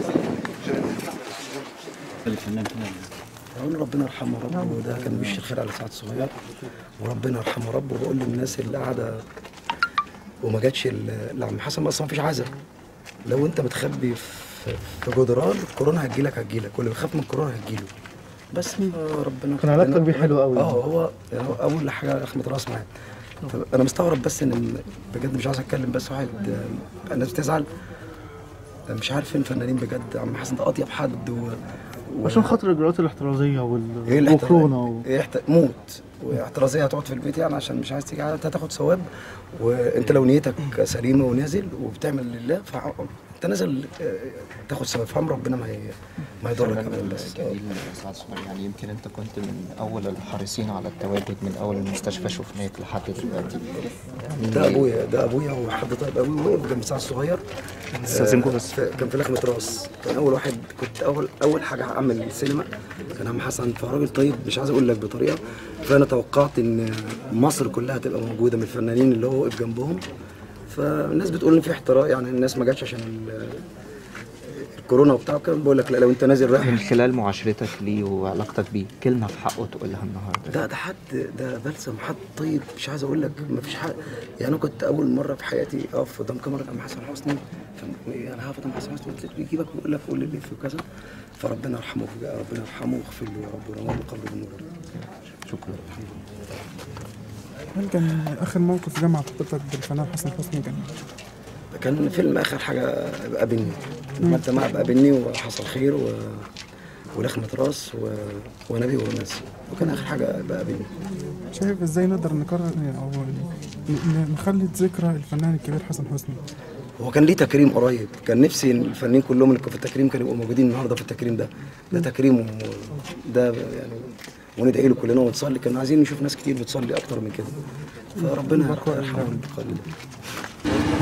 الفنان فنان اقول ربنا يرحمه رب وده كان بيشتغل الخير على سعد صغير وربنا يرحمه رب وبقول للناس اللي قاعده وما جاتش ال- لعم حسن اصلا مفيش عزا لو انت متخبي في في جدران الكورونا هتجيلك هتجيلك واللي بيخاف من الكورونا هتجيله بس آه، ربنا كان علاقتك بيه حلوة أوي. اه هو يعني هو اول حاجه لخمه راس معاه طب انا مستغرب بس ان بجد مش عايز اتكلم بس واحد آه، الناس بتزعل مش عارف فين فنانين بجد عم حسن ده اطيب حد و... و... عشان خاطر الاجراءات الاحترازيه وال... ايه الاحترا- وكورونا و... ايه احت... موت واحترازيه هتقعد في البيت يعني عشان مش عايز تيجي انت هتاخد ثواب وانت لو نيتك سليمه ونازل وبتعمل لله فانت نازل آه، تاخد ثواب فهم ربنا ما ي... ما يضرك ابدا بس جميل سعد صغير يعني يمكن انت كنت من اول الحريصين على التواجد من اول المستشفى شفناك لحد دلوقتي يعني ده ابويا ده ابويا وحد طيب قوي وقف جنب سعد الصغير استاذنكم بس في- كان في لخمه راس كان اول واحد كنت اول اول حاجه اعمل سينما كان عم حسن فراجل طيب مش عايز اقول لك بطريقه فانا توقعت ان مصر كلها تبقى موجوده من الفنانين اللي هو وقف جنبهم فالناس بتقول ان في احتراق يعني الناس ما جاتش عشان ال- الكورونا وبتاع كان بقول لك لا لو انت نازل رايح من خلال معاشرتك ليه وعلاقتك بيه كلمة في حقه تقولها النهاردة ده ده حد ده بلسم حد طيب مش عايز اقول لك ما فيش حد يعني انا كنت اول مره في حياتي اقف قدام كاميرا مع حسن حسني ف- انا هقف قدام حسن حسني قلت له يجيبك ويقول لك قول اللي في كذا فربنا يرحمه ربنا يرحمه ويغفر له يا رب ونور له قبره بالنور شكرا هل كان اخر موقف جمع حضرتك بالفنان حسن حسني كان كان فيلم اخر حاجه قابلني عملت معاه قابلني وحصل خير و... ولخمة راس و... ونبي وناس وكان اخر حاجه قابلني شايف ازاي نقدر نكرر او ن- ن- نخلد ذكرى الفنان الكبير حسن حسني هو كان ليه تكريم قريب كان نفسي إن الفنانين كلهم اللي كانوا في التكريم كانوا يبقوا موجودين النهارده في التكريم ده ده تكريم و- ده يعني وندعي له كلنا ونصلي كنا عايزين نشوف ناس كتير بتصلي اكتر من كده فربنا يرحمه بالقلب